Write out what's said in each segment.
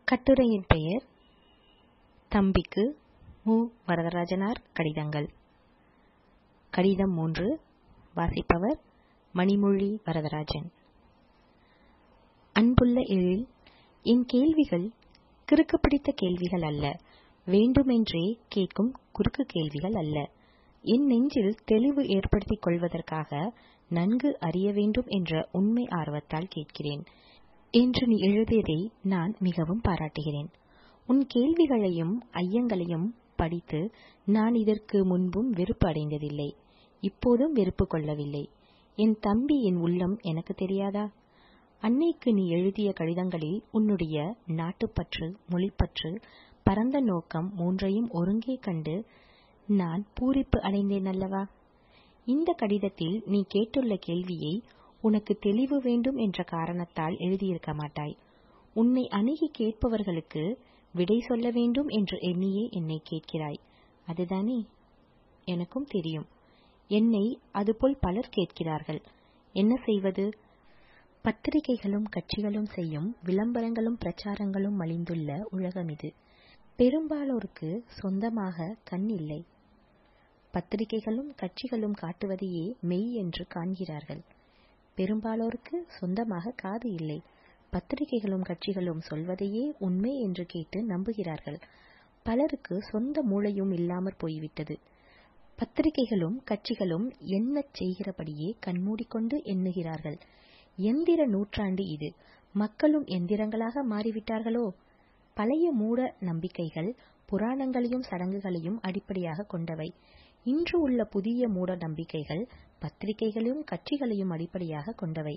கட்டுரையின் பெயர் தம்பிக்கு மு. வரதராஜனார் கடிதங்கள் கடிதம் மூன்று வாசிப்பவர் மணிமொழி வரதராஜன் அன்புள்ள எழில் என் கேள்விகள் கிறுக்கு பிடித்த கேள்விகள் அல்ல வேண்டுமென்றே கேட்கும் குறுக்கு கேள்விகள் அல்ல என் நெஞ்சில் தெளிவு ஏற்படுத்திக் கொள்வதற்காக நன்கு அறிய வேண்டும் என்ற உண்மை ஆர்வத்தால் கேட்கிறேன் என்று நீ எழுதியதை நான் மிகவும் பாராட்டுகிறேன் உன் கேள்விகளையும் ஐயங்களையும் படித்து நான் இதற்கு முன்பும் வெறுப்பு அடைந்ததில்லை இப்போதும் வெறுப்பு கொள்ளவில்லை என் தம்பி என் உள்ளம் எனக்கு தெரியாதா அன்னைக்கு நீ எழுதிய கடிதங்களில் உன்னுடைய நாட்டுப்பற்று மொழிப்பற்று பரந்த நோக்கம் மூன்றையும் ஒருங்கே கண்டு நான் பூரிப்பு அடைந்தேன் அல்லவா இந்த கடிதத்தில் நீ கேட்டுள்ள கேள்வியை உனக்கு தெளிவு வேண்டும் என்ற காரணத்தால் எழுதியிருக்க மாட்டாய் உன்னை அணுகி கேட்பவர்களுக்கு விடை சொல்ல வேண்டும் என்று எண்ணியே என்னை கேட்கிறாய் அதுதானே எனக்கும் தெரியும் என்னை அதுபோல் பலர் கேட்கிறார்கள் என்ன செய்வது பத்திரிகைகளும் கட்சிகளும் செய்யும் விளம்பரங்களும் பிரச்சாரங்களும் மலிந்துள்ள உலகம் இது பெரும்பாலோருக்கு சொந்தமாக கண் இல்லை பத்திரிகைகளும் கட்சிகளும் காட்டுவதையே மெய் என்று காண்கிறார்கள் பெரும்பாலோருக்கு சொந்தமாக காது இல்லை பத்திரிகைகளும் கட்சிகளும் சொல்வதையே உண்மை என்று கேட்டு நம்புகிறார்கள் பலருக்கு சொந்த மூளையும் இல்லாமற் போய்விட்டது பத்திரிகைகளும் கட்சிகளும் எண்ணச் செய்கிறபடியே கண்மூடிக்கொண்டு எண்ணுகிறார்கள் எந்திர நூற்றாண்டு இது மக்களும் எந்திரங்களாக மாறிவிட்டார்களோ பழைய மூட நம்பிக்கைகள் புராணங்களையும் சடங்குகளையும் அடிப்படையாக கொண்டவை இன்று உள்ள புதிய மூட நம்பிக்கைகள் பத்திரிகைகளையும் கட்சிகளையும் அடிப்படையாக கொண்டவை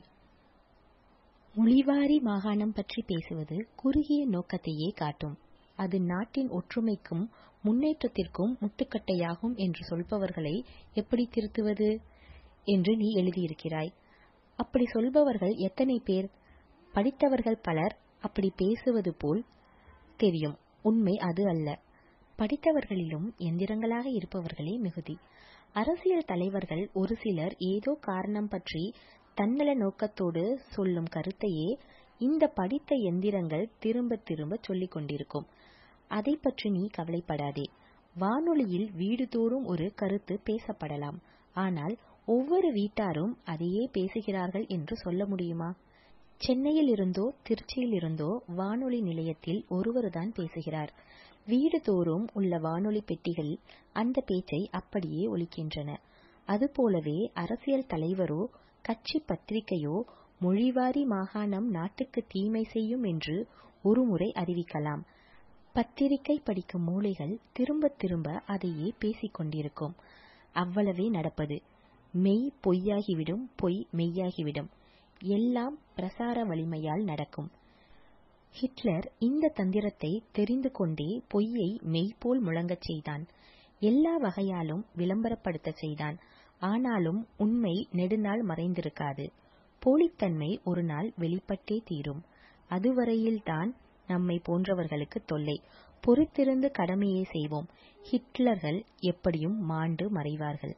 மொழிவாரி மாகாணம் பற்றி பேசுவது குறுகிய நோக்கத்தையே காட்டும் அது நாட்டின் ஒற்றுமைக்கும் முன்னேற்றத்திற்கும் முட்டுக்கட்டையாகும் என்று சொல்பவர்களை எப்படி திருத்துவது என்று நீ எழுதியிருக்கிறாய் அப்படி சொல்பவர்கள் எத்தனை பேர் படித்தவர்கள் பலர் அப்படி பேசுவது போல் தெரியும் உண்மை அது அல்ல படித்தவர்களிலும் எந்திரங்களாக இருப்பவர்களே மிகுதி அரசியல் தலைவர்கள் ஒரு சிலர் ஏதோ காரணம் பற்றி தன்னல நோக்கத்தோடு சொல்லும் கருத்தையே இந்த படித்த எந்திரங்கள் திரும்ப திரும்ப சொல்லிக் கொண்டிருக்கும் அதை பற்றி நீ கவலைப்படாதே வானொலியில் வீடுதோறும் ஒரு கருத்து பேசப்படலாம் ஆனால் ஒவ்வொரு வீட்டாரும் அதையே பேசுகிறார்கள் என்று சொல்ல முடியுமா சென்னையில் இருந்தோ திருச்சியில் இருந்தோ வானொலி நிலையத்தில் ஒருவர்தான் பேசுகிறார் வீடு தோறும் உள்ள வானொலி பெட்டிகள் அந்த பேச்சை அப்படியே ஒலிக்கின்றன அதுபோலவே அரசியல் தலைவரோ கட்சி பத்திரிகையோ மொழிவாரி மாகாணம் நாட்டுக்கு தீமை செய்யும் என்று ஒருமுறை அறிவிக்கலாம் பத்திரிகை படிக்கும் மூளைகள் திரும்ப திரும்ப அதையே பேசிக் கொண்டிருக்கும் அவ்வளவே நடப்பது மெய் பொய்யாகிவிடும் பொய் மெய்யாகிவிடும் எல்லாம் பிரசார வலிமையால் நடக்கும் ஹிட்லர் இந்த தந்திரத்தை தெரிந்து கொண்டே பொய்யை மெய்போல் முழங்கச் செய்தான் எல்லா வகையாலும் விளம்பரப்படுத்த செய்தான் ஆனாலும் உண்மை நெடுநாள் மறைந்திருக்காது போலித்தன்மை ஒரு நாள் வெளிப்பட்டே தீரும் அதுவரையில்தான் நம்மை போன்றவர்களுக்கு தொல்லை பொறுத்திருந்து கடமையை செய்வோம் ஹிட்லர்கள் எப்படியும் மாண்டு மறைவார்கள்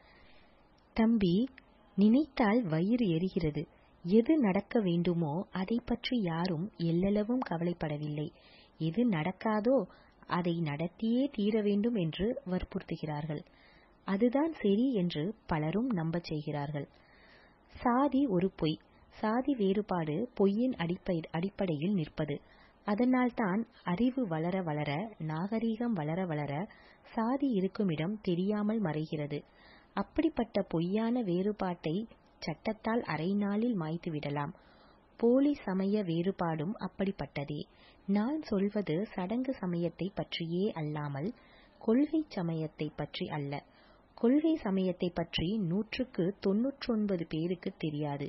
தம்பி நினைத்தால் வயிறு எரிகிறது எது நடக்க வேண்டுமோ அதை பற்றி யாரும் எல்லளவும் கவலைப்படவில்லை எது நடக்காதோ அதை நடத்தியே தீர வேண்டும் என்று வற்புறுத்துகிறார்கள் அதுதான் சரி என்று பலரும் நம்பச் செய்கிறார்கள் சாதி ஒரு பொய் சாதி வேறுபாடு பொய்யின் அடிப்படையில் நிற்பது அதனால்தான் அறிவு வளர வளர நாகரீகம் வளர வளர சாதி இருக்குமிடம் தெரியாமல் மறைகிறது அப்படிப்பட்ட பொய்யான வேறுபாட்டை சட்டத்தால் அரை நாளில் மாய்த்து விடலாம் போலி சமய வேறுபாடும் அப்படிப்பட்டதே நான் சொல்வது சடங்கு சமயத்தை பற்றியே அல்லாமல் கொள்கை சமயத்தை பற்றி அல்ல கொள்கை சமயத்தை பற்றி நூற்றுக்கு தொன்னூற்றொன்பது பேருக்கு தெரியாது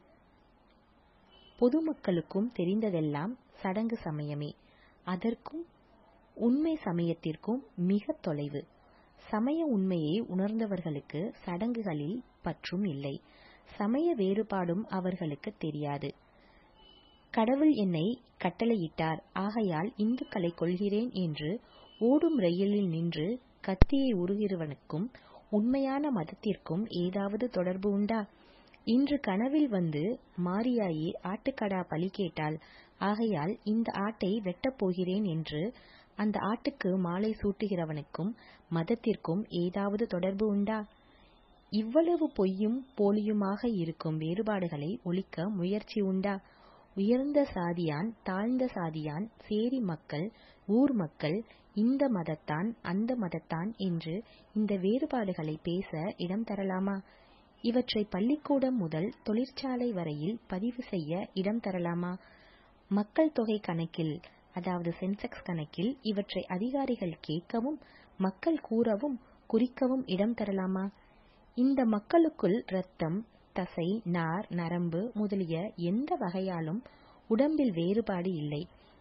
பொதுமக்களுக்கும் தெரிந்ததெல்லாம் சடங்கு சமயமே அதற்கும் உண்மை சமயத்திற்கும் மிக தொலைவு சமய உண்மையை உணர்ந்தவர்களுக்கு சடங்குகளில் பற்றும் இல்லை சமய வேறுபாடும் அவர்களுக்கு தெரியாது கடவுள் என்னை கட்டளையிட்டார் ஆகையால் இந்துக்களை கொள்கிறேன் என்று ஓடும் ரயிலில் நின்று கத்தியை உருகிறவனுக்கும் உண்மையான மதத்திற்கும் ஏதாவது தொடர்பு உண்டா இன்று கனவில் வந்து மாரியாயே ஆட்டுக்கடா பலி கேட்டால் ஆகையால் இந்த ஆட்டை வெட்டப் போகிறேன் என்று அந்த ஆட்டுக்கு மாலை சூட்டுகிறவனுக்கும் மதத்திற்கும் ஏதாவது தொடர்பு உண்டா இவ்வளவு பொய்யும் போலியுமாக இருக்கும் வேறுபாடுகளை ஒழிக்க முயற்சி உண்டா உயர்ந்த சாதியான் தாழ்ந்த சாதியான் சேரி மக்கள் ஊர் மக்கள் இந்த மதத்தான் அந்த மதத்தான் என்று இந்த வேறுபாடுகளை பேச இடம் தரலாமா இவற்றை பள்ளிக்கூடம் முதல் தொழிற்சாலை வரையில் பதிவு செய்ய இடம் தரலாமா மக்கள் தொகை கணக்கில் அதாவது சென்செக்ஸ் கணக்கில் இவற்றை அதிகாரிகள் கேட்கவும் மக்கள் கூறவும் குறிக்கவும் இடம் தரலாமா இந்த மக்களுக்குள் இரத்தம் தசை நார் நரம்பு முதலிய எந்த வகையாலும் உடம்பில் வேறுபாடு இல்லை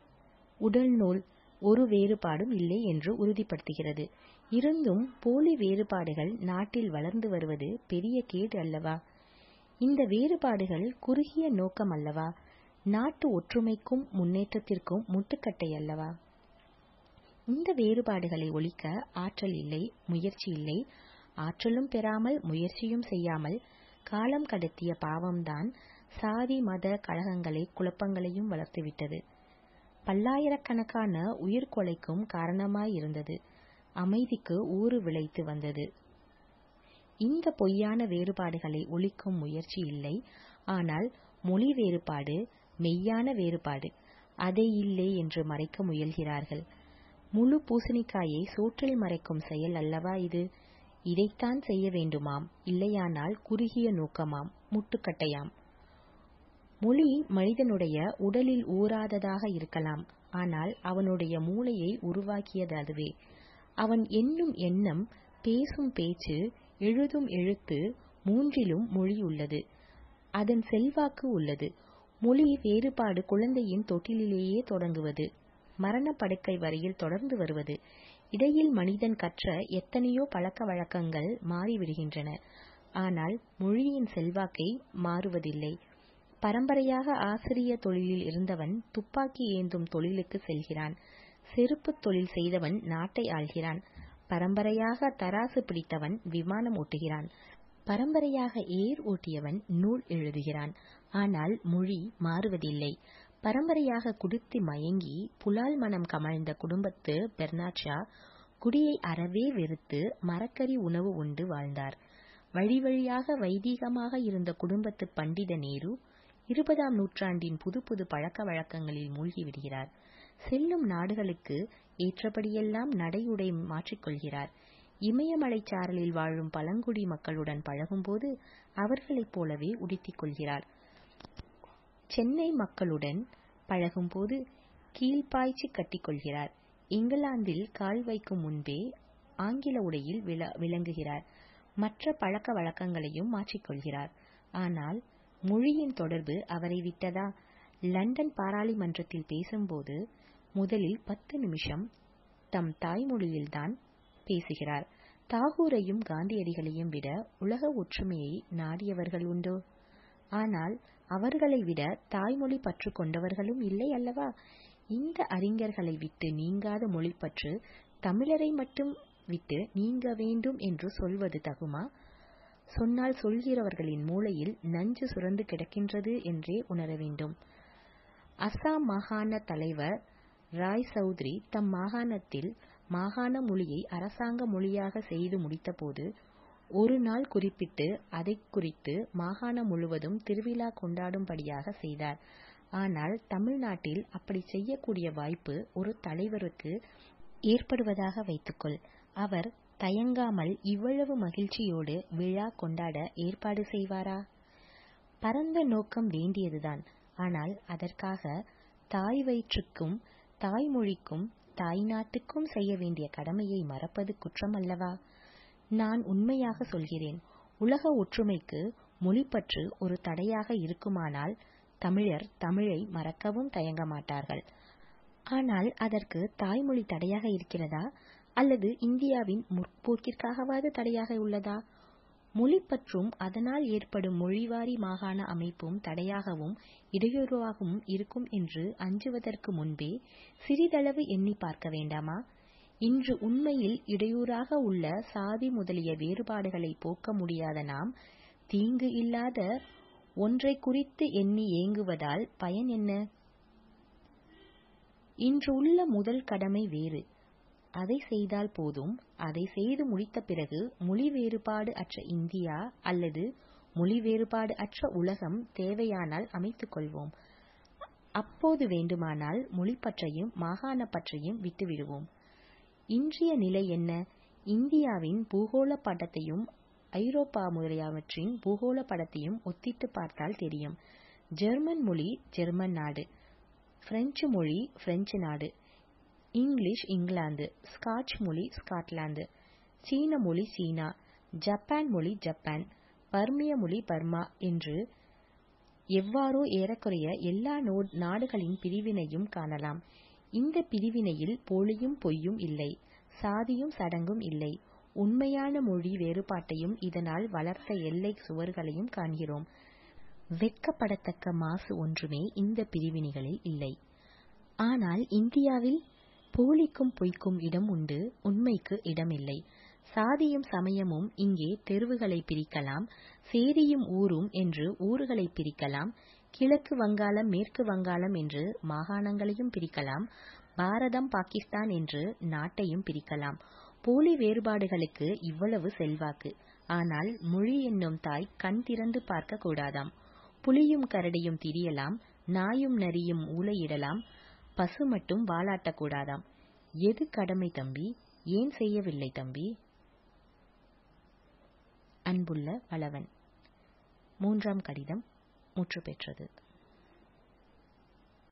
உடல் நூல் ஒரு வேறுபாடும் இல்லை என்று உறுதிப்படுத்துகிறது இருந்தும் போலி வேறுபாடுகள் நாட்டில் வளர்ந்து வருவது பெரிய கேடு அல்லவா இந்த வேறுபாடுகள் குறுகிய நோக்கம் அல்லவா நாட்டு ஒற்றுமைக்கும் முன்னேற்றத்திற்கும் முட்டுக்கட்டை அல்லவா இந்த வேறுபாடுகளை ஒழிக்க ஆற்றல் இல்லை முயற்சி இல்லை ஆற்றலும் பெறாமல் முயற்சியும் செய்யாமல் காலம் கடத்திய பாவம்தான் சாதி மத கழகங்களை குழப்பங்களையும் வளர்த்துவிட்டது பல்லாயிரக்கணக்கான உயிர்கொலைக்கும் காரணமாயிருந்தது அமைதிக்கு ஊறு விளைத்து வந்தது இந்த பொய்யான வேறுபாடுகளை ஒழிக்கும் முயற்சி இல்லை ஆனால் மொழி வேறுபாடு மெய்யான வேறுபாடு அதை இல்லை என்று மறைக்க முயல்கிறார்கள் முழு பூசணிக்காயை சோற்றில் மறைக்கும் செயல் அல்லவா இது இதைத்தான் செய்ய வேண்டுமாம் இல்லையானால் குறுகிய நோக்கமாம் முட்டுக்கட்டையாம் மொழி மனிதனுடைய உடலில் ஊறாததாக இருக்கலாம் ஆனால் அவனுடைய மூளையை உருவாக்கியது அதுவே அவன் எண்ணும் எண்ணம் பேசும் பேச்சு எழுதும் எழுத்து மூன்றிலும் மொழி உள்ளது அதன் செல்வாக்கு உள்ளது மொழி வேறுபாடு குழந்தையின் தொட்டிலேயே தொடங்குவது மரண படுக்கை வரையில் தொடர்ந்து வருவது இடையில் மனிதன் கற்ற எத்தனையோ பழக்க வழக்கங்கள் மாறிவிடுகின்றன ஆனால் மொழியின் செல்வாக்கை மாறுவதில்லை பரம்பரையாக ஆசிரிய தொழிலில் இருந்தவன் துப்பாக்கி ஏந்தும் தொழிலுக்கு செல்கிறான் செருப்பு தொழில் செய்தவன் நாட்டை ஆள்கிறான் பரம்பரையாக தராசு பிடித்தவன் விமானம் ஓட்டுகிறான் பரம்பரையாக ஏர் ஓட்டியவன் நூல் எழுதுகிறான் ஆனால் மொழி மாறுவதில்லை பரம்பரையாக குடித்து மயங்கி புலால் மனம் கமழ்ந்த குடும்பத்து பெர்னாட்ஷா குடியை அறவே வெறுத்து மரக்கறி உணவு உண்டு வாழ்ந்தார் வழி வழியாக வைதீகமாக இருந்த குடும்பத்து பண்டித நேரு இருபதாம் நூற்றாண்டின் புது புது பழக்க வழக்கங்களில் மூழ்கிவிடுகிறார் செல்லும் நாடுகளுக்கு ஏற்றபடியெல்லாம் நடையுடை மாற்றிக்கொள்கிறார் இமயமலை சாரலில் வாழும் பழங்குடி மக்களுடன் பழகும்போது அவர்களைப் போலவே உடுத்திக் கொள்கிறார் சென்னை மக்களுடன் பழகும்போது கீழ்ப்பாய்ச்சி கட்டிக்கொள்கிறார் இங்கிலாந்தில் கால் வைக்கும் முன்பே ஆங்கில உடையில் விளங்குகிறார் மற்ற பழக்க வழக்கங்களையும் மாற்றிக்கொள்கிறார் ஆனால் மொழியின் தொடர்பு அவரை விட்டதா லண்டன் பாராளுமன்றத்தில் பேசும்போது முதலில் பத்து நிமிஷம் தம் தாய்மொழியில்தான் பேசுகிறார் தாகூரையும் காந்தியடிகளையும் விட உலக ஒற்றுமையை நாடியவர்கள் உண்டோ ஆனால் அவர்களை விட தாய்மொழி பற்று கொண்டவர்களும் இல்லை அல்லவா இந்த அறிஞர்களை விட்டு நீங்காத மொழிப்பற்று தமிழரை மட்டும் விட்டு நீங்க வேண்டும் என்று சொல்வது தகுமா சொன்னால் சொல்கிறவர்களின் மூளையில் நஞ்சு சுரந்து கிடக்கின்றது என்றே உணர வேண்டும் அசாம் மாகாண தலைவர் ராய் சௌத்ரி தம் மாகாணத்தில் மாகாண மொழியை அரசாங்க மொழியாக செய்து முடித்தபோது ஒரு நாள் குறிப்பிட்டு அதை குறித்து மாகாணம் முழுவதும் திருவிழா கொண்டாடும்படியாக செய்தார் ஆனால் தமிழ்நாட்டில் அப்படி செய்யக்கூடிய வாய்ப்பு ஒரு தலைவருக்கு ஏற்படுவதாக வைத்துக்கொள் அவர் தயங்காமல் இவ்வளவு மகிழ்ச்சியோடு விழா கொண்டாட ஏற்பாடு செய்வாரா பரந்த நோக்கம் வேண்டியதுதான் ஆனால் அதற்காக தாய் வயிற்றுக்கும் தாய்மொழிக்கும் தாய்நாட்டுக்கும் செய்ய வேண்டிய கடமையை மறப்பது குற்றம் அல்லவா நான் உண்மையாக சொல்கிறேன் உலக ஒற்றுமைக்கு மொழிப்பற்று ஒரு தடையாக இருக்குமானால் தமிழர் தமிழை மறக்கவும் தயங்க மாட்டார்கள் ஆனால் அதற்கு தாய்மொழி தடையாக இருக்கிறதா அல்லது இந்தியாவின் முற்போக்கிற்காகவாது தடையாக உள்ளதா மொழிப்பற்றும் அதனால் ஏற்படும் மொழிவாரி மாகாண அமைப்பும் தடையாகவும் இடையூறாகவும் இருக்கும் என்று அஞ்சுவதற்கு முன்பே சிறிதளவு எண்ணி பார்க்க வேண்டாமா இன்று உண்மையில் இடையூறாக உள்ள சாதி முதலிய வேறுபாடுகளை போக்க முடியாத நாம் தீங்கு இல்லாத ஒன்றை குறித்து எண்ணி ஏங்குவதால் பயன் என்ன இன்று உள்ள முதல் கடமை வேறு அதை செய்தால் போதும் அதை செய்து முடித்த பிறகு மொழி வேறுபாடு அற்ற இந்தியா அல்லது மொழி வேறுபாடு அற்ற உலகம் தேவையானால் அமைத்துக் கொள்வோம் அப்போது வேண்டுமானால் மொழி பற்றையும் மாகாண பற்றையும் விட்டுவிடுவோம் இன்றைய நிலை என்ன இந்தியாவின் பூகோள படத்தையும் ஐரோப்பா முதலியவற்றின் பூகோள படத்தையும் ஒத்திட்டு பார்த்தால் தெரியும் ஜெர்மன் மொழி ஜெர்மன் நாடு பிரெஞ்சு மொழி பிரெஞ்சு நாடு இங்கிலீஷ் இங்கிலாந்து ஸ்காட்ச் மொழி ஸ்காட்லாந்து சீன மொழி சீனா ஜப்பான் மொழி ஜப்பான் பர்மிய மொழி பர்மா என்று எவ்வாறோ ஏறக்குறைய எல்லா நாடுகளின் பிரிவினையும் காணலாம் இந்த பிரிவினையில் போலியும் பொய்யும் இல்லை சாதியும் சடங்கும் இல்லை உண்மையான மொழி வேறுபாட்டையும் இதனால் வளர்த்த எல்லை சுவர்களையும் காண்கிறோம் வெட்கப்படத்தக்க மாசு ஒன்றுமே இந்த பிரிவினைகளில் இல்லை ஆனால் இந்தியாவில் போலிக்கும் பொய்க்கும் இடம் உண்டு உண்மைக்கு இடமில்லை சாதியும் சமயமும் இங்கே தெருவுகளை பிரிக்கலாம் சேரியும் ஊரும் என்று ஊர்களை பிரிக்கலாம் கிழக்கு வங்காளம் மேற்கு வங்காளம் என்று மாகாணங்களையும் பிரிக்கலாம் பாரதம் பாகிஸ்தான் என்று நாட்டையும் பிரிக்கலாம் போலி வேறுபாடுகளுக்கு இவ்வளவு செல்வாக்கு ஆனால் மொழி என்னும் தாய் கண் திறந்து பார்க்க கூடாதாம் புலியும் கரடியும் திரியலாம் நாயும் நரியும் ஊளையிடலாம் பசு மட்டும் வாலாட்டக்கூடாதாம் எது கடமை தம்பி ஏன் செய்யவில்லை தம்பி அன்புள்ள வளவன் மூன்றாம் கடிதம் முற்று பெற்றது